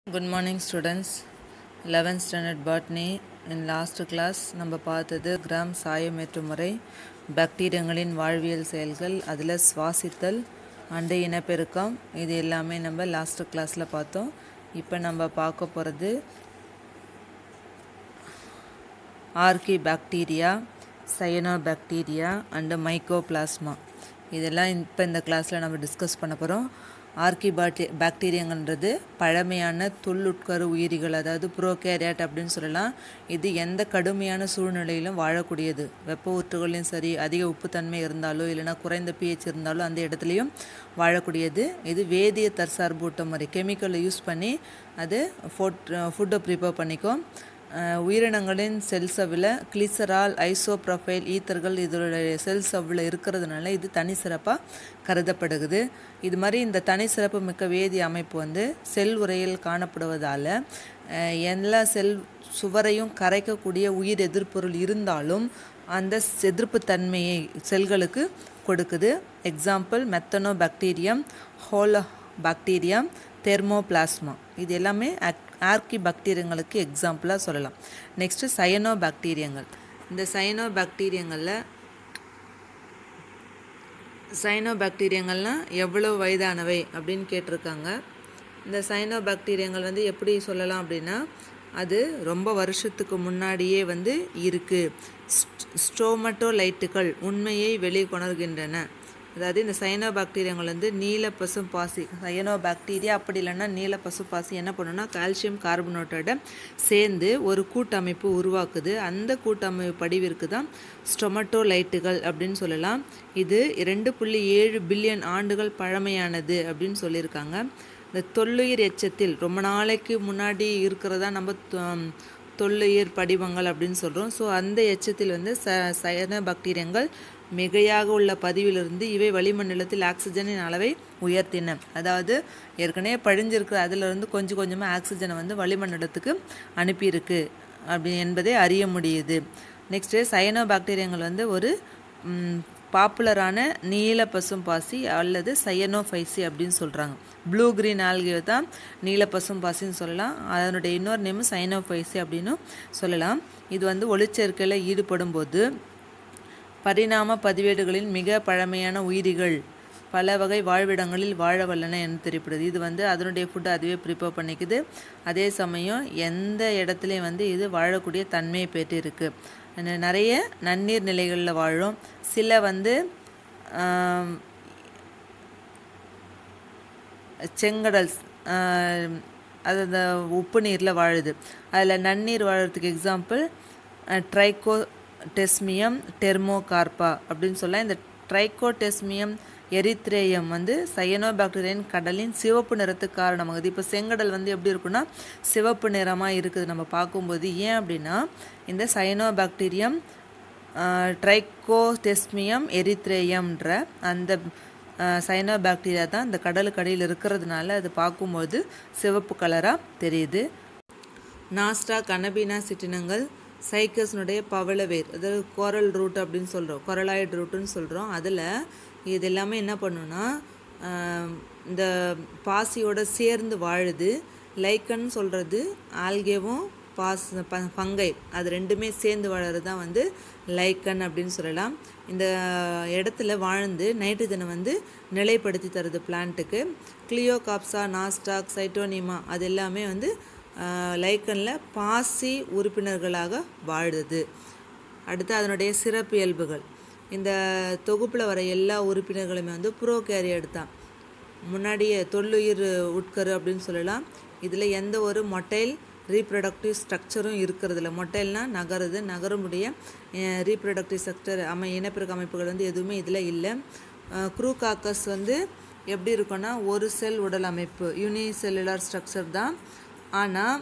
good morning students eleventh standard botany in last class நம்ம பார்த்தது gram சாயமேற்று முறை பாக்டீரியங்களின் வாழ்வியல் செயல்கள் அதில் சுவாசித்தல் அண்டை இனப்பெருக்கம் இது எல்லாமே நம்ம லாஸ்ட் கிளாஸில் பார்த்தோம் இப்போ நம்ம பார்க்க போகிறது archaebacteria cyanobacteria and mycoplasma இதெல்லாம் இப்போ இந்த கிளாஸில் நம்ம டிஸ்கஸ் பண்ண போகிறோம் ஆர்கி பாக்டி பாக்டீரியாங்கன்றது பழமையான தொல்லுட்கரு உயிரிகள் அதாவது ப்ரோகேரியாட் அப்படின்னு சொல்லலாம் இது எந்த கடுமையான சூழ்நிலையிலும் வாழக்கூடியது வெப்ப ஊற்றுகளையும் சரி அதிக உப்புத்தன்மை இருந்தாலோ இல்லைனா குறைந்த பிஹெச் இருந்தாலோ அந்த இடத்துலையும் வாழக்கூடியது இது வேதிய தற்சார்பூட்ட முறை கெமிக்கலை யூஸ் பண்ணி அது ஃபுட் ஃபுட்டை ப்ரிப்பேர் பண்ணிக்கும் உயிரினங்களின் செல் சவ்வில் கிளிசரால் ஐசோப்ரொஃபைல் ஈத்தர்கள் இதோடைய செல் சவ்வில் இருக்கிறதுனால இது தனி சிறப்பாக கருதப்படுகிறது இது மாதிரி இந்த தனி சிறப்பு மிக்க வேதி அமைப்பு வந்து செல் உரையில் காணப்படுவதால் எல்லா செல் சுவரையும் கரைக்கக்கூடிய உயிர் எதிர்ப்பொருள் இருந்தாலும் அந்த எதிர்ப்பு தன்மையை செல்களுக்கு கொடுக்குது example methanobacterium halobacterium thermoplasma இது எல்லாமே ஆர்கி பாக்டீரியங்களுக்கு எக்ஸாம்பிளாக சொல்லலாம் நெக்ஸ்ட்டு சயனோ பாக்டீரியங்கள் இந்த சயனோ பாக்டீரியங்களில் சைனோ பாக்டீரியங்கள்னால் எவ்வளோ வயதானவை அப்படின்னு கேட்டிருக்காங்க இந்த சைனோ பாக்டீரியங்கள் வந்து எப்படி சொல்லலாம் அப்படின்னா அது ரொம்ப வருஷத்துக்கு முன்னாடியே வந்து இருக்குது ஸ்டோமட்டோ லைட்டுகள் உண்மையை வெளிக்கொணர்கின்றன அதாவது இந்த சைனோ பாக்டீரியங்கள் வந்து நீல பசும் பாசி சயனோ பாக்டீரியா அப்படி இல்லைன்னா நீல பசு பாசி என்ன பண்ணுன்னா கால்சியம் கார்பனேட்டோட சேர்ந்து ஒரு கூட்டமைப்பு உருவாக்குது அந்த கூட்டமைப்பு படிவிற்கு தான் ஸ்டொமட்டோ லைட்டுகள் அப்படின்னு சொல்லலாம் இது ரெண்டு புள்ளி ஏழு பில்லியன் ஆண்டுகள் பழமையானது அப்படின்னு சொல்லியிருக்காங்க இந்த தொல்லுயிர் எச்சத்தில் ரொம்ப நாளைக்கு முன்னாடி இருக்கிறதா நம்ம தொல்லுயிர் படிவங்கள் அப்படின்னு சொல்கிறோம் ஸோ அந்த எச்சத்தில் வந்து ச சயன பாக்டீரியங்கள் மிகையாக உள்ள பதிவிலிருந்து இவை வளிமண்டலத்தில் ஆக்சிஜனின் அளவை உயர்த்தின அதாவது ஏற்கனவே பழிஞ்சிருக்கிற அதிலிருந்து கொஞ்சம் கொஞ்சமாக ஆக்சிஜனை வந்து வளிமண்டலத்துக்கு அனுப்பியிருக்கு அப்படி என்பதை அறிய முடியுது நெக்ஸ்ட்டு சயனோ பாக்டீரியங்கள் வந்து ஒரு பாப்புலரான நீல பசும் பாசி அல்லது சயனோஃபைசி அப்படின்னு சொல்கிறாங்க ப்ளூ க்ரீன் ஆல்கியோ தான் நீல பசும் பாசின்னு சொல்லலாம் அதனுடைய இன்னொரு நேம் சைனோஃபைசி அப்படின்னு சொல்லலாம் இது வந்து ஒளிச்சேர்க்கையில் ஈடுபடும் போது பரிணாம பதிவேடுகளின் மிக பழமையான உயிரிகள் பல வகை வாழ்விடங்களில் வாழ வல்லன என்று தெரிவிப்படுது இது வந்து அதனுடைய ஃபுட்டை அதுவே ப்ரிப்பேர் பண்ணிக்குது அதே சமயம் எந்த இடத்துலையும் வந்து இது வாழக்கூடிய தன்மையை பெற்றிருக்கு நிறைய நன்னீர் நிலைகளில் வாழும் சில வந்து செங்கடல் அது அந்த உப்பு நீரில் வாழுது அதில் நன்னீர் வாழறதுக்கு எக்ஸாம்பிள் ட்ரைகோ டெஸ்மியம் டெர்மோகார்பா அப்படின்னு சொல்லலாம் இந்த ட்ரைகோடெஸ்மியம் எரித்ரேயம் வந்து சயனோ பாக்டீரியன் கடலின் சிவப்பு நிறத்துக்கு காரணமாகுது இப்போ செங்கடல் வந்து எப்படி இருக்குன்னா சிவப்பு நிறமாக இருக்குது நம்ம பார்க்கும்போது ஏன் அப்படின்னா இந்த சயனோ பாக்டீரியம் ட்ரைகோடெஸ்மியம் எரித்ரேயம்ன்ற அந்த சைனோ பாக்டீரியா தான் இந்த கடலுக்கு அடியில் இருக்கிறதுனால அது பார்க்கும்போது சிவப்பு கலராக தெரியுது நாஸ்டா கனபீனா சிற்றினங்கள் சைக்கஸ்னுடைய பவளவேர் அதாவது கோரல் ரூட் அப்படின்னு சொல்கிறோம் கொரலாய்டு ரூட்டுன்னு சொல்கிறோம் அதில் இது எல்லாமே என்ன பண்ணுன்னா இந்த பாசியோட சேர்ந்து வாழுது லைக்கன்னு சொல்கிறது ஆல்கேவும் பாஸ் பங்கை அது ரெண்டுமே சேர்ந்து வாழறது தான் வந்து லைக்கன் அப்படின்னு சொல்லலாம் இந்த இடத்துல வாழ்ந்து நைட்ரஜனை வந்து நிலைப்படுத்தி தருது பிளான்ட்டுக்கு கிளியோகாப்சா நாஸ்டாக் சைட்டோனிமா அது எல்லாமே வந்து லைக்கனில் பாசி உறுப்பினர்களாக வாழுது அடுத்து அதனுடைய சிறப்பியல்புகள் இந்த தொகுப்பில் வர எல்லா உறுப்பினர்களுமே வந்து ப்ரோகேரியட் தான் முன்னாடியே தொல்லுயிர் உட்கரு அப்படின்னு சொல்லலாம் இதில் எந்த ஒரு மொட்டைல் ரீப்ரொடக்டிவ் ஸ்ட்ரக்சரும் இருக்கிறதில்ல மொட்டைல்னால் நகருது நகரமுடைய ரீப்ரொடக்டிவ் ஸ்ட்ரக்சர் அமை இனப்பெருக்க அமைப்புகள் வந்து எதுவுமே இதில் இல்லை க்ரூகாக்கஸ் வந்து எப்படி இருக்குன்னா ஒரு செல் உடல் அமைப்பு யூனி செல்லுலார் ஸ்ட்ரக்சர் தான் ஆனால்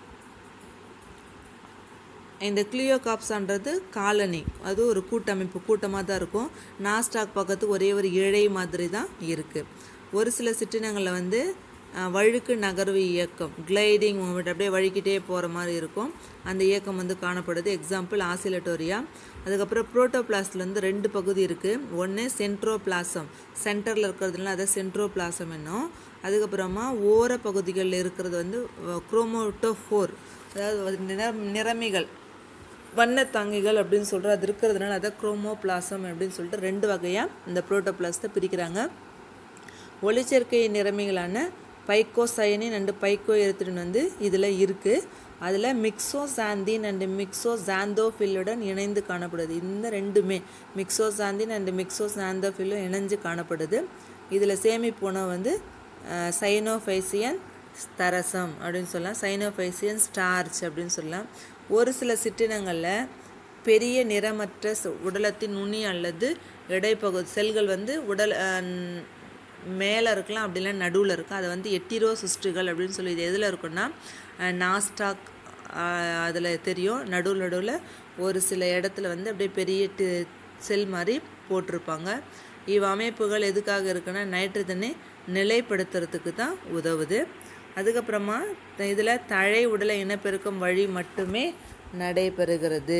இந்த கிளியோகாப்ஸான்றது காலனி அது ஒரு கூட்டமைப்பு கூட்டமாக தான் இருக்கும் நாஸ்டாக் பக்கத்து ஒரே ஒரு இழை மாதிரி தான் இருக்குது ஒரு சில சிற்றினங்களில் வந்து வழுக்கு நகர்வு இயக்கம் கிளைடிங் மூமெண்ட் அப்படியே வழுக்கிட்டே போகிற மாதிரி இருக்கும் அந்த இயக்கம் வந்து காணப்படுது எக்ஸாம்பிள் ஆசிலட்டோரியா அதுக்கப்புறம் புரோட்டோபிளாஸ்ட்லேருந்து ரெண்டு பகுதி இருக்குது ஒன்று சென்ட்ரோபிளாசம் சென்டரில் இருக்கிறதுனால அதை சென்ட்ரோபிளாசம் என்னும் அதுக்கப்புறமா ஓர பகுதிகளில் இருக்கிறது வந்து குரோமோட்டோஃபோர் அதாவது நிற நிறமிகள் வண்ணத்தாங்கிகள் அப்படின்னு சொல்கிற அது இருக்கிறதுனால அதை குரோமோபிளாசம் அப்படின்னு சொல்லிட்டு ரெண்டு வகையாக இந்த புரோட்டோபிளாஸத்தை பிரிக்கிறாங்க ஒளிச்சேர்க்கை நிறமிகளான பைக்கோசயனின் அண்டு பைக்கோ எரித்திரன் வந்து இதில் இருக்குது அதில் மிக்சோசாந்தின் அண்டு மிக்சோசாந்தோஃபில்லுடன் இணைந்து காணப்படுது இந்த ரெண்டுமே மிக்சோசாந்தின் அண்டு மிக்சோசாந்தோஃபில்லும் இணைஞ்சு காணப்படுது இதில் சேமிப்பு உணவு வந்து சைனோஃபைசியன் தரசம் அப்படின்னு சொல்லலாம் சைனோஃபைசியன் ஸ்டார்ச் அப்படின்னு சொல்லலாம் ஒரு சில சிற்றினங்களில் பெரிய நிறமற்ற உடலத்தின் நுனி அல்லது இடைப்பகுதி செல்கள் வந்து உடல் மேலே இருக்கலாம் அப்படிலாம் நடுவில் இருக்கும் அதை வந்து எட்டிரோ சிஸ்டுகள் அப்படின்னு சொல்லி இது எதில் இருக்குன்னா நாஸ்டாக் அதில் தெரியும் நடுவில் நடுவில் ஒரு சில இடத்துல வந்து அப்படியே பெரிய செல் மாதிரி போட்டிருப்பாங்க இவ் அமைப்புகள் எதுக்காக இருக்குன்னா நைட்ரஜனை நிலைப்படுத்துறதுக்கு தான் உதவுது அதுக்கப்புறமா இதில் தழை உடலை இனப்பெருக்கும் வழி மட்டுமே நடைபெறுகிறது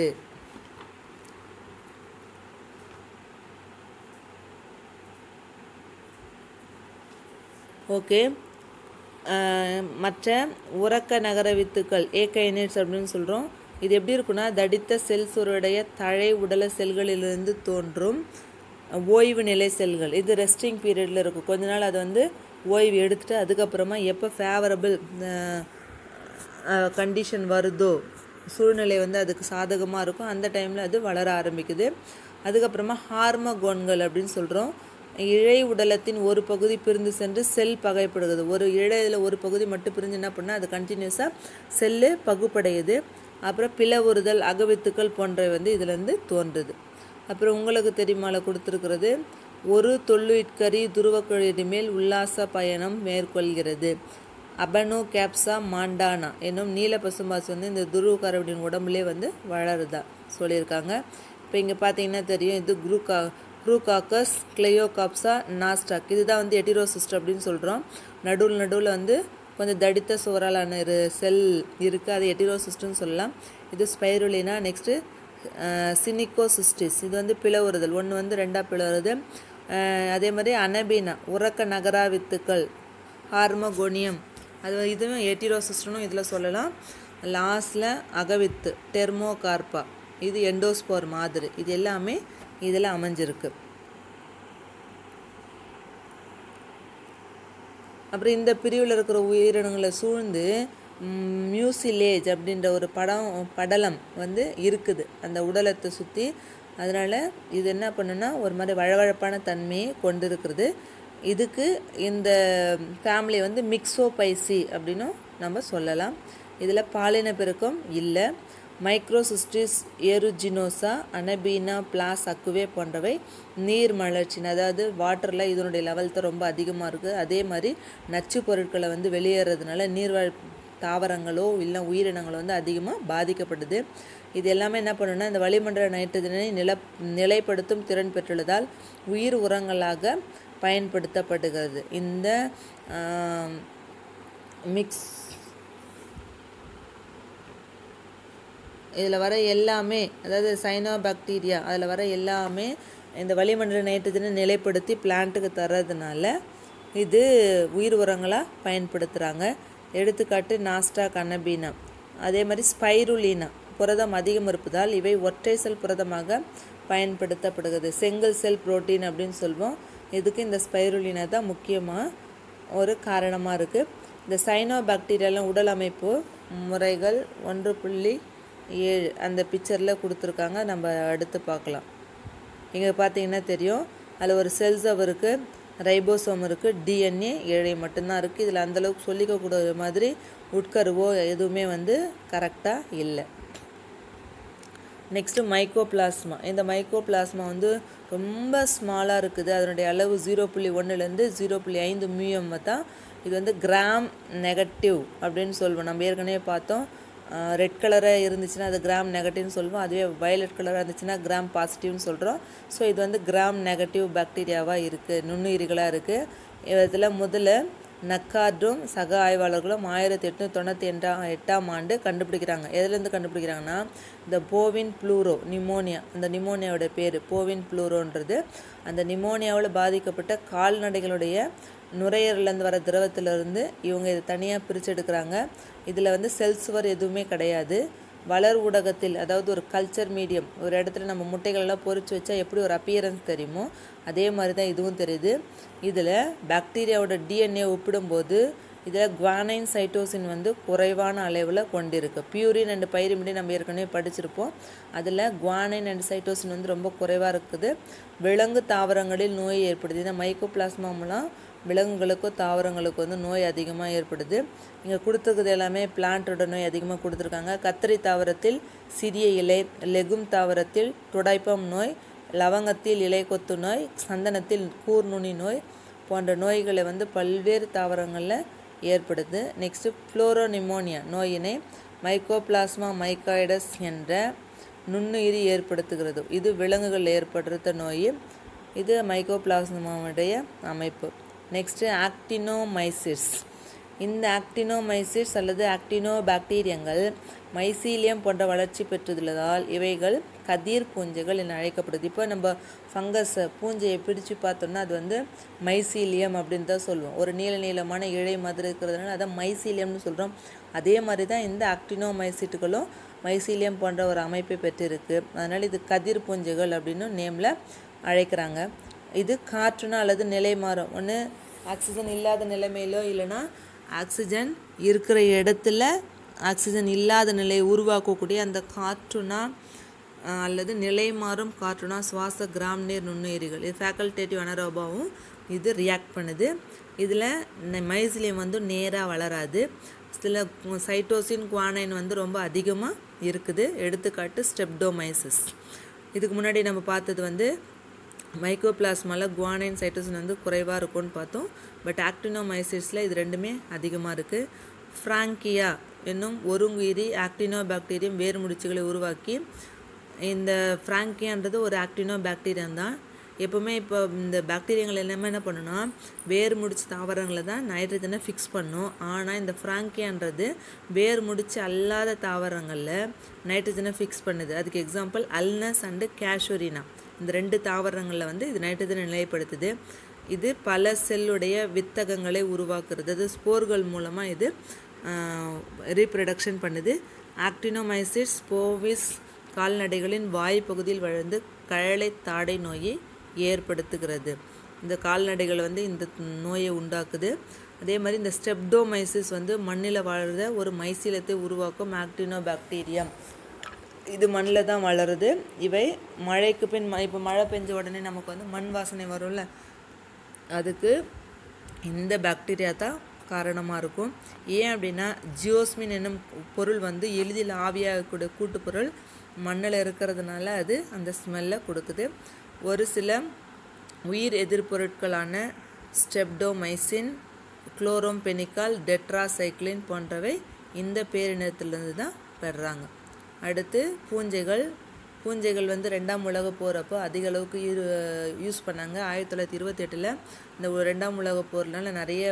ஓகே மற்ற உறக்க நகர வித்துக்கள் ஏகைனேட்ஸ் அப்படின்னு சொல்கிறோம் இது எப்படி இருக்குன்னா தடித்த செல்ஸுடைய தழை உடல செல்களிலிருந்து தோன்றும் ஓய்வு நிலை செல்கள் இது ரெஸ்டிங் பீரியடில் இருக்கும் கொஞ்ச நாள் அது வந்து ஓய்வு எடுத்துட்டு அதுக்கப்புறமா எப்போ ஃபேவரபிள் கண்டிஷன் வருதோ சூழ்நிலை வந்து அதுக்கு சாதகமாக இருக்கும் அந்த டைமில் அது வளர ஆரம்பிக்குது அதுக்கப்புறமா ஹார்மோகோன்கள் அப்படின்னு சொல்கிறோம் இழை உடலத்தின் ஒரு பகுதி பிரிந்து சென்று செல் பகைப்படுகிறது ஒரு இழையில் ஒரு பகுதி மட்டும் பிரிஞ்சு என்ன பண்ணால் அது கண்டினியூஸாக செல்லு பகுப்படையுது அப்புறம் பிளவுறுதல் அகவித்துக்கள் போன்றவை வந்து இதுலேருந்து தோன்றுது அப்புறம் உங்களுக்கு தெரியுமால கொடுத்துருக்கிறது ஒரு தொல்லுயிட்கரி துருவக்குழியின் மேல் உல்லாச பயணம் மேற்கொள்கிறது அபனோ கேப்சா மாண்டானா என்னும் நீல பசுமாசு வந்து இந்த துருவ கரவடியின் உடம்புலே வந்து வளருதா சொல்லியிருக்காங்க இப்போ இங்கே பார்த்தீங்கன்னா தெரியும் இது குரூகா குரூகாக்கஸ் கிளையோகாப்ஸா நாஸ்டாக் இதுதான் வந்து எட்டிரோசிஸ்ட் அப்படின்னு சொல்கிறோம் நடுவில் நடுவில் வந்து கொஞ்சம் தடித்த சுவராலான ஒரு செல் இருக்குது அது எட்டிரோசிஸ்ட்னு சொல்லலாம் இது ஸ்பைருலினா நெக்ஸ்ட்டு சினிகோசிஸ்டிஸ் இது வந்து பிளவுறுதல் ஒன்று வந்து ரெண்டாக பிளவுறது அதே மாதிரி அனபீனா உறக்க நகரா வித்துக்கள் ஹார்மோகோனியம் அது இதுவும் எட்டிரோசிஸ்டனும் இதில் சொல்லலாம் லாஸ்டில் அகவித்து டெர்மோகார்பா இது எண்டோஸ்போர் மாதிரி இது எல்லாமே இதில் அமைஞ்சிருக்கு அப்புறம் இந்த பிரிவில் இருக்கிற உயிரினங்களை சூழ்ந்து மியூசிலேஜ் அப்படின்ற ஒரு படம் படலம் வந்து இருக்குது அந்த உடலத்தை சுற்றி அதனால் இது என்ன பண்ணுன்னா ஒரு மாதிரி வழவழப்பான தன்மையை கொண்டு இருக்கிறது இதுக்கு இந்த ஃபேமிலி வந்து மிக்ஸோபைசி அப்படின்னும் நம்ம சொல்லலாம் இதில் பாலின பெருக்கம் இல்லை மைக்ரோசிஸ்டிஸ் ஏருஜினோசா அனபீனா பிளாஸ் அக்குவே போன்றவை நீர் மலர்ச்சின் அதாவது வாட்டரில் இதனுடைய லெவல் தான் ரொம்ப அதிகமாக இருக்குது அதே மாதிரி நச்சு பொருட்களை வந்து வெளியேறதுனால நீர்வாழ் தாவரங்களோ இல்லை உயிரினங்களோ வந்து அதிகமாக பாதிக்கப்படுது இது எல்லாமே என்ன பண்ணுன்னா இந்த வளிமண்டல நைட்ரஜனை நில நிலைப்படுத்தும் திறன் பெற்றுள்ளதால் உயிர் உரங்களாக பயன்படுத்தப்படுகிறது இந்த மிக்ஸ் இதில் வர எல்லாமே அதாவது சைனோ பாக்டீரியா அதில் வர எல்லாமே இந்த வளிமண்டல நைட்ரஜனை நிலைப்படுத்தி பிளான்ட்டுக்கு தர்றதுனால இது உயிர் உரங்களாக பயன்படுத்துகிறாங்க எடுத்துக்காட்டு நாஸ்டா கனபீனா அதே மாதிரி ஸ்பைருலீனா புரதம் அதிகம் இருப்பதால் இவை ஒற்றை செல் புரதமாக பயன்படுத்தப்படுகிறது செங்கல் செல் புரோட்டீன் அப்படின்னு சொல்லுவோம் இதுக்கு இந்த ஸ்பைருலினா தான் முக்கியமாக ஒரு காரணமாக இருக்குது இந்த சைனோ பாக்டீரியாலாம் உடல் அமைப்பு முறைகள் ஒன்று புள்ளி ஏழு அந்த பிக்சரில் கொடுத்துருக்காங்க நம்ம அடுத்து பார்க்கலாம் இங்கே பார்த்தீங்கன்னா தெரியும் அதில் ஒரு செல்சவ் இருக்குது ரைபோசோம் இருக்குது டிஎன்ஏ ஏழை மட்டும்தான் இருக்குது இதில் அந்தளவுக்கு சொல்லிக்கக்கூடிய மாதிரி உட்கருவோ எதுவுமே வந்து கரெக்டாக இல்லை நெக்ஸ்ட்டு மைக்கோபிளாஸ்மா இந்த மைக்கோபிளாஸ்மா வந்து ரொம்ப ஸ்மாலாக இருக்குது அதனுடைய அளவு ஜீரோ புள்ளி ஒன்றுலேருந்து ஜீரோ புள்ளி ஐந்து மியூஎம் தான் இது வந்து கிராம் நெகட்டிவ் அப்படின்னு சொல்லுவோம் நம்ம ஏற்கனவே பார்த்தோம் ரெட் கலராக இருந்துச்சுன்னா அது கிராம் நெகட்டிவ்னு சொல்லுவோம் அதுவே வயலட் கலராக இருந்துச்சுன்னா கிராம் பாசிட்டிவ்னு சொல்கிறோம் ஸோ இது வந்து கிராம் நெகட்டிவ் பாக்டீரியாவாக இருக்குது நுண்ணுயிரிகளாக இருக்குது இதில் முதல்ல நக்கார்டும் சக ஆய்வாளர்களும் ஆயிரத்தி எட்நூற்றி தொண்ணூற்றி எட்டாம் எட்டாம் ஆண்டு கண்டுபிடிக்கிறாங்க எதுலேருந்து கண்டுபிடிக்கிறாங்கன்னா இந்த போவின் ப்ளூரோ நிமோனியா அந்த நிமோனியாவோட பேர் போவின் ப்ளூரோன்றது அந்த நிமோனியாவில் பாதிக்கப்பட்ட கால்நடைகளுடைய நுரையீரலேருந்து வர திரவத்திலிருந்து இவங்க இதை தனியாக பிரித்து எடுக்கிறாங்க இதில் வந்து செல் சுவர் எதுவுமே கிடையாது வளர் ஊடகத்தில் அதாவது ஒரு கல்ச்சர் மீடியம் ஒரு இடத்துல நம்ம முட்டைகளெல்லாம் பொறிச்சு வச்சா எப்படி ஒரு அப்பியரன்ஸ் தெரியுமோ அதே மாதிரி தான் இதுவும் தெரியுது இதில் பாக்டீரியாவோட டிஎன்ஏ ஒப்பிடும்போது இதில் குவானைன் சைட்டோசின் வந்து குறைவான அளவில் கொண்டிருக்கு பியூரின் அண்ட் பைரிமிடி நம்ம ஏற்கனவே படிச்சிருப்போம் அதில் குவானைன் அண்ட் சைட்டோசின் வந்து ரொம்ப குறைவாக இருக்குது விலங்கு தாவரங்களில் நோய் ஏற்படுது இந்த மைக்கோபிளாஸ்மா மூலம் விலங்குகளுக்கோ தாவரங்களுக்கோ வந்து நோய் அதிகமாக ஏற்படுது இங்கே கொடுத்துருக்குது எல்லாமே பிளான்ட்டோட நோய் அதிகமாக கொடுத்துருக்காங்க கத்திரி தாவரத்தில் சிறிய இலை லெகும் தாவரத்தில் துடைப்பம் நோய் லவங்கத்தில் இலை கொத்து நோய் சந்தனத்தில் கூர்நுனி நோய் போன்ற நோய்களை வந்து பல்வேறு தாவரங்களில் ஏற்படுது நெக்ஸ்ட்டு ஃப்ளோரோனிமோனியா நோயினை மைக்கோபிளாஸ்மா மைக்காய்டஸ் என்ற நுண்ணுயிரி ஏற்படுத்துகிறது இது விலங்குகள் ஏற்படுத்த நோய் இது மைக்கோபிளாஸ்மாவுடைய அமைப்பு நெக்ஸ்ட்டு ஆக்டினோமைசிஸ் இந்த ஆக்டினோமைசிஸ் அல்லது ஆக்டினோ பாக்டீரியங்கள் மைசீலியம் போன்ற வளர்ச்சி பெற்றுள்ளதால் இவைகள் கதிர் பூஞ்சைகள் என அழைக்கப்படுது இப்போ நம்ம ஃபங்கஸை பூஞ்சையை பிரித்து பார்த்தோம்னா அது வந்து மைசீலியம் அப்படின்னு தான் சொல்லுவோம் ஒரு நீள நீளமான இழை மாதிரி இருக்கிறதுனால அதை மைசீலியம்னு சொல்கிறோம் அதே மாதிரி தான் இந்த ஆக்டினோமைசிட்டுகளும் மைசீலியம் போன்ற ஒரு அமைப்பை பெற்றிருக்கு அதனால் இது கதிர் பூஞ்சைகள் அப்படின்னு நேமில் அழைக்கிறாங்க இது காற்றுனா அல்லது நிலை மாறும் ஒன்று ஆக்சிஜன் இல்லாத நிலைமையிலோ இல்லைன்னா ஆக்சிஜன் இருக்கிற இடத்துல ஆக்சிஜன் இல்லாத நிலையை உருவாக்கக்கூடிய அந்த காற்றுனா அஹ், அல்லது நிலை மாறும் காற்றுனா சுவாச கிராம் நீர் நுண்ணுயிரிகள் இது ஃபேக்கல்டேட்டிவ் அனரோபாவும் இது ரியாக்ட் பண்ணுது இதில் மைசிலியம் வந்து நேராக வளராது சில சைட்டோசின் குவானைன் வந்து ரொம்ப அதிகமாக இருக்குது எடுத்துக்காட்டு ஸ்டெப்டோமைசிஸ் இதுக்கு முன்னாடி நம்ம பார்த்தது வந்து மைக்கோபிளாஸ்மாவில் குவானைன் சைட்டோசின் வந்து குறைவாக இருக்கும்னு பார்த்தோம் பட் ஆக்டினோமைசிஸில் இது ரெண்டுமே அதிகமாக இருக்குது ஃப்ராங்கியா என்னும் ஒருங்குயிரி ஆக்டினோ பாக்டீரியம் வேறு முடிச்சுகளை உருவாக்கி இந்த ஃப்ராங்கியான்றது ஒரு ஆக்டினோ பாக்டீரியம் தான் எப்போவுமே இப்போ இந்த பாக்டீரியங்கள் எல்லாமே என்ன பண்ணுன்னா வேர் முடிச்சு தாவரங்களை தான் நைட்ரஜனை ஃபிக்ஸ் பண்ணும் ஆனால் இந்த ஃப்ராங்கியான்றது வேர் முடிச்சு அல்லாத தாவரங்களில் நைட்ரஜனை ஃபிக்ஸ் பண்ணுது அதுக்கு எக்ஸாம்பிள் அல்னஸ் அண்டு கேஷுரினா இந்த ரெண்டு தாவரங்களில் வந்து இது நைட்ரஜனை நிலைப்படுத்துது இது பல செல்லுடைய வித்தகங்களை உருவாக்குறது அது ஸ்போர்கள் மூலமாக இது ரீப்ரொடக்ஷன் பண்ணுது ஆக்டினோமைசிஸ் போவிஸ் கால்நடைகளின் வாய் பகுதியில் வளர்ந்து கழலை தாடை நோயை ஏற்படுத்துகிறது இந்த கால்நடைகள் வந்து இந்த நோயை உண்டாக்குது அதே மாதிரி இந்த ஸ்டெப்டோமைசிஸ் வந்து மண்ணில் வாழ்கிற ஒரு மைசீலத்தை உருவாக்கும் ஆக்டினோ பாக்டீரியம் இது மண்ணில் தான் வளருது இவை மழைக்கு பின் ம- இப்போ மழை பெஞ்ச உடனே நமக்கு வந்து மண் வாசனை வரும்ல அதுக்கு இந்த பாக்டீரியா தான் காரணமாக இருக்கும் ஏன் அப்படின்னா ஜியோஸ்மின் என்னும் பொருள் வந்து எளிதில் ஆவியாகக்கூடிய கூட்டுப்பொருள் மண்ணில் இருக்கிறதுனால அது அந்த ஸ்மெல்லை கொடுக்குது ஒரு சில உயிர் எதிர்ப்பொருட்களான ஸ்டெப்டோமைசின் குளோரோம்பெனிக்கால் டெட்ராசைக்ளின் போன்றவை இந்த பேரினத்திலிருந்து தான் பெறுறாங்க அடுத்து பூஞ்சைகள் பூஞ்சைகள் வந்து ரெண்டாம் உலக போகிறப்போ அதிக அளவுக்கு யூஸ் பண்ணாங்க ஆயிரத்தி தொள்ளாயிரத்தி இருபத்தெட்டில் இந்த ஒரு ரெண்டாம் உலக போர்னால நிறைய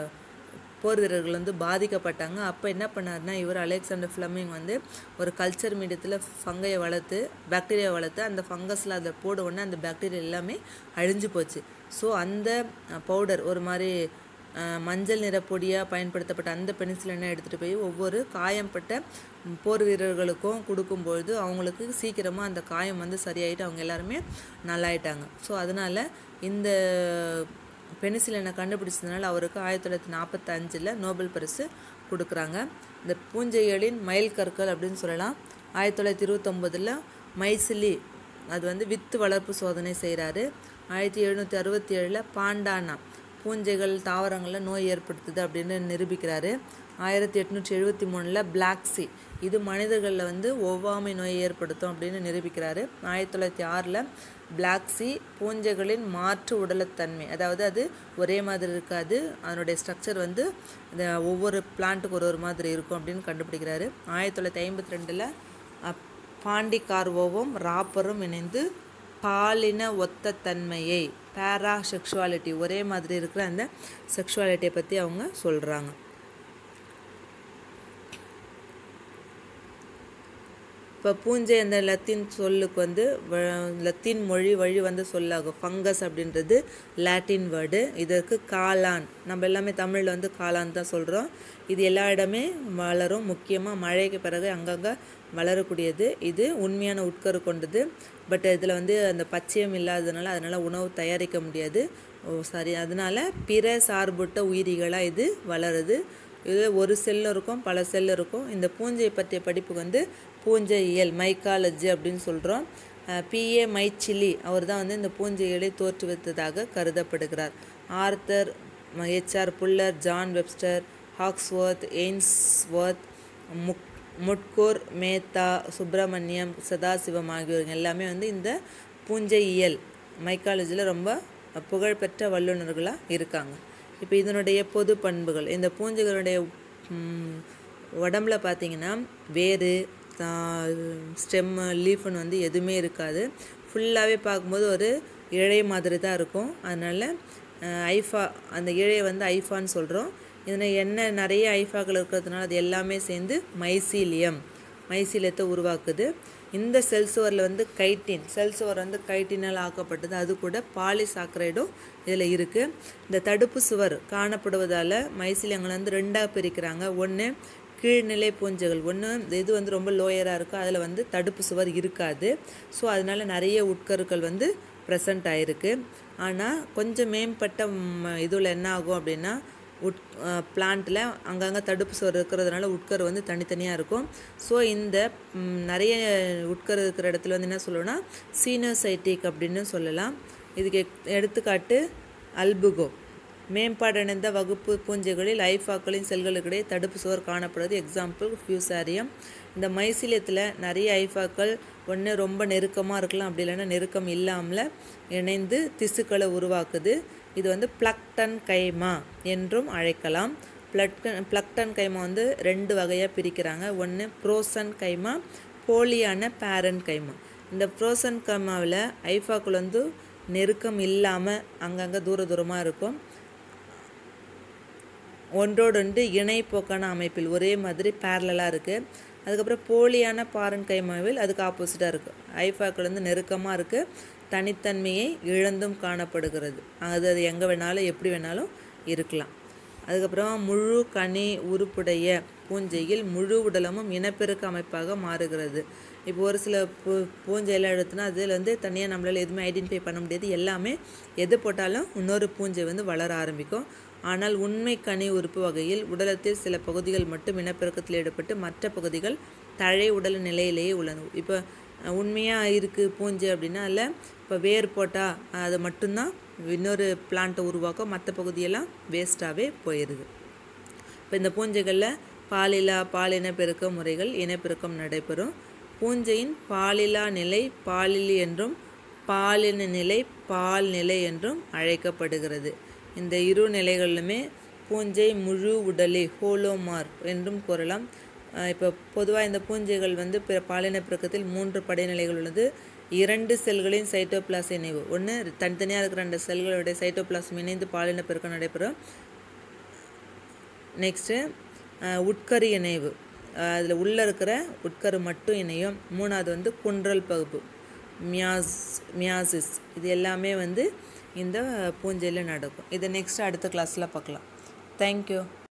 போர் வீரர்கள் வந்து பாதிக்கப்பட்டாங்க அப்போ என்ன பண்ணாருன்னா இவர் அலெக்சாண்டர் ஃப்ளமிங் வந்து ஒரு கல்ச்சர் மீடியத்தில் ஃபங்கையை வளர்த்து பாக்டீரியா வளர்த்து அந்த ஃபங்கஸில் அதை போட உடனே அந்த பாக்டீரியா எல்லாமே அழிஞ்சு போச்சு ஸோ அந்த பவுடர் ஒரு மாதிரி அஹ், மஞ்சள் நிற பொடியாக பயன்படுத்தப்பட்ட அந்த பெனிசிலினை எடுத்துகிட்டு போய் ஒவ்வொரு காயம்பட்ட ம், போர் வீரர்களுக்கும் கொடுக்கும்பொழுது அவங்களுக்கு சீக்கிரமாக அந்த காயம் வந்து சரியாயிட்டு அவங்க எல்லாருமே நல்லாயிட்டாங்க ஸோ அதனால் இந்த பெனிசிலினை கண்டுபிடிச்சதுனால அவருக்கு ஆயிரத்தி தொள்ளாயிரத்தி நாற்பத்தஞ்சில் நோபல் பரிசு கொடுக்குறாங்க இந்த பூஞ்சைகளின் மைல் கற்கள் அப்படின்னு சொல்லலாம் ஆயிரத்தி தொள்ளாயிரத்தி இருபத்தொம்போதில் மைசிலி அது வந்து வித்து வளர்ப்பு சோதனை செய்கிறாரு ஆயிரத்தி எழுநூற்றி அறுபத்தி ஏழில் பாண்டானா பூஞ்சைகள் தாவரங்களில் நோய் ஏற்படுத்துது அப்படின்னு நிரூபிக்கிறாரு ஆயிரத்தி எட்நூற்றி எழுபத்தி மூணில் பிளாக்ஸி இது மனிதர்களில் வந்து ஒவ்வாமை நோயை ஏற்படுத்தும் அப்படின்னு நிரூபிக்கிறாரு ஆயிரத்தி தொள்ளாயிரத்தி ஆறில் பிளாக்ஸி பூஞ்சைகளின் மாற்று உடலத்தன்மை அதாவது அது ஒரே மாதிரி இருக்காது அதனுடைய ஸ்ட்ரக்சர் வந்து இந்த ஒவ்வொரு பிளான்ட்டுக்கு ஒரு ஒரு மாதிரி இருக்கும் அப்படின்னு கண்டுபிடிக்கிறாரு ஆயிரத்தி தொள்ளாயிரத்தி ஐம்பத்தி ரெண்டில் பாண்டிகார்வோவும் ராப்பரும் இணைந்து பாலின ஒத்த தன்மையை பேரா செக்ஷுவாலிட்டி ஒரே மாதிரி இருக்கிற அந்த செக்ஷுவாலிட்டியை பற்றி அவங்க சொல்கிறாங்க இப்போ பூஞ்சை அந்த லத்தீன் சொல்லுக்கு வந்து வ- லத்தீன் மொழி வழி வந்து சொல்லாகும் ஃபங்கஸ் அப்படின்றது லாட்டின் வேர்டு இதற்கு காளான் நம்ம எல்லாமே தமிழில் வந்து காளான் தான் சொல்கிறோம் இது எல்லா இடமே வளரும் முக்கியமாக மழைக்கு பிறகு அங்கங்கே வளரக்கூடியது இது உண்மையான உட்கரு கொண்டது பட் இதில் வந்து அந்த பச்சையம் இல்லாததுனால அதனால் உணவு தயாரிக்க முடியாது ஓ சரி அதனால பிற சார்புட்ட உயிரிகளாக இது வளருது இது ஒரு செல் இருக்கும் பல செல் இருக்கும் இந்த பூஞ்சை பற்றிய படிப்புக்கு வந்து பூஞ்சை இயல் மைக்காலஜி அப்படின்னு சொல்கிறோம் பிஏ மைச்சிலி அவர் தான் வந்து இந்த பூஞ்சைகளை தோற்றுவித்ததாக கருதப்படுகிறார் Arthur H R Buller John Webster Hawksworth Ainsworth முக் முட்கூர் மேத்தா சுப்பிரமணியம் சதாசிவம் ஆகியோர் எல்லாமே வந்து இந்த பூஞ்சை இயல் மைக்காலஜியில் ரொம்ப புகழ்பெற்ற வல்லுநர்களாக இருக்காங்க இப்போ இதனுடைய பொது பண்புகள் இந்த பூஞ்சைகளுடைய ம், உடம்புல பார்த்தீங்கன்னா வேறு ஸ்டெம்மு லீஃப்னு வந்து எதுவுமே இருக்காது ஃபுல்லாகவே பார்க்கும்போது ஒரு இழை மாதிரி தான் இருக்கும் அதனால் ஐஃபா அந்த இழையை வந்து ஐஃபான்னு சொல்கிறோம் இதில் என்ன நிறைய ஐஃபாக்கள் இருக்கிறதுனால அது எல்லாமே சேர்ந்து மைசீலியம் மைசீலியத்தை உருவாக்குது இந்த செல் சுவரில் வந்து கைட்டின் செல் சுவர் வந்து கைட்டினால் ஆக்கப்பட்டது அது கூட பாலிசாக்கரைடும் இதில் இருக்குது இந்த தடுப்பு சுவர் காணப்படுவதால் மைசீலியங்களை வந்து ரெண்டாக பிரிக்கிறாங்க ஒன்று கீழ்நிலை பூஞ்சைகள் ஒன்று இது வந்து ரொம்ப லோயராக இருக்கும் அதில் வந்து தடுப்பு சுவர் இருக்காது ஸோ அதனால நிறைய உட்கருக்கள் வந்து ப்ரெசண்ட் ஆயிருக்கு ஆனால் கொஞ்சம் மேம்பட்ட இதில் என்ன ஆகும் அப்படின்னா உட் பிளான்ட்டில் அங்கங்கே தடுப்பு சுவர் இருக்கிறதுனால உட்கரு வந்து தனித்தனியாக இருக்கும் ஸோ இந்த ம், நிறைய உட்கரு இருக்கிற இடத்துல வந்து என்ன சொல்லணும்னா சீனோசைட்டிக் அப்படின்னு சொல்லலாம் இதுக்கு எக்- எடுத்துக்காட்டு அல்புகோ மேம்பாடடைந்த வகுப்பு பூஞ்சைகளில் ஐஃபாக்களின் செல்களுக்கிடையே தடுப்பு சுவர் காணப்படுவது எக்ஸாம்பிள் ஃபியூசாரியம் இந்த மைசிலியத்தில் நிறைய ஐஃபாக்கள் ஒன்று ரொம்ப நெருக்கமாக இருக்கலாம் அப்படி இல்லைன்னா நெருக்கம் இல்லாமல் இணைந்து திசுக்களை உருவாக்குது இது வந்து பிளக்டன் கைமா என்றும் அழைக்கலாம் பிளட்கன் பிளக்டன் கைமா வந்து ரெண்டு வகையாக பிரிக்கிறாங்க ஒன்று ப்ரோசன் கைமா போலியான பேரன் கைமா இந்த ப்ரோசன் கைமாவில் ஐஃபாக்கள் வந்து நெருக்கம் இல்லாமல் அங்கங்கே தூர தூரமாக இருக்கும் ஒன்றோடொன்று இணைப்போக்கான அமைப்பில் ஒரே மாதிரி பேரலாக இருக்குது அதுக்கப்புறம் போலியான பாரன் கைமாவில் அதுக்கு ஆப்போசிட்டாக இருக்குது ஐஃபாக்கள் வந்து நெருக்கமாக இருக்குது தனித்தன்மையை இழந்தும் காணப்படுகிறது அது அது எங்கே வேணாலும் எப்படி வேணாலும் இருக்கலாம் அதுக்கப்புறம் முழு கனி உருப்புடைய பூஞ்சையில் முழு உடலமும் இனப்பெருக்க அமைப்பாக மாறுகிறது இப்போ ஒரு சில பூ பூஞ்சையெல்லாம் எடுத்தோன்னா அதில் வந்து தனியாக நம்மளால் எதுவுமே ஐடென்டிஃபை பண்ண முடியாது எல்லாமே எது போட்டாலும் இன்னொரு பூஞ்சை வந்து வளர ஆரம்பிக்கும் ஆனால் உண்மை கனி உறுப்பு வகையில் உடலத்தில் சில பகுதிகள் மட்டும் இனப்பெருக்கத்தில் ஈடுபட்டு மற்ற பகுதிகள் தழை உடல் நிலையிலேயே உள்ளன இப்போ உண்மையாக இருக்குது பூஞ்சை அப்படின்னா அதில் இப்போ வேர் போட்டால் அது மட்டும்தான் இன்னொரு பிளான்ட்டை உருவாக்கும் மற்ற பகுதியெல்லாம் வேஸ்ட்டாகவே போயிடுது இப்போ இந்த பூஞ்சைகளில் பாலிலா பாலின பெருக்க முறைகள் இனப்பெருக்கம் நடைபெறும் பூஞ்சையின் பாலிலா நிலை பாலிலி என்றும் பாலின நிலை பால் நிலை என்றும் அழைக்கப்படுகிறது இந்த இரு நிலைகளிலுமே பூஞ்சை முழு உடலை ஹோலோமார் என்றும் கூறலாம் அஹ் இப்போ பொதுவாக இந்த பூஞ்சைகள் வந்து பிற பாலின பெருக்கத்தில் மூன்று படைநிலைகள் உள்ளது இரண்டு செல்களின் சைட்டோபிளாஸ் இணைவு ஒன்று தனித்தனியாக இருக்கிற ரெண்டு செல்களுடைய சைட்டோபிளாசம் இணைந்து பாலின பெருக்கம் நடைபெறும் நெக்ஸ்ட்டு உட்கரு இணைவு அதில் உள்ளே இருக்கிற உட்கரு மட்டும் இணையும் மூணாவது வந்து குன்றல் பகுப்பு மியாஸ் மியாசிஸ் இது எல்லாமே வந்து இந்த பூஞ்சையில் நடக்கும் இதை நெக்ஸ்ட் அடுத்த கிளாஸில் பார்க்கலாம் தேங்க்யூ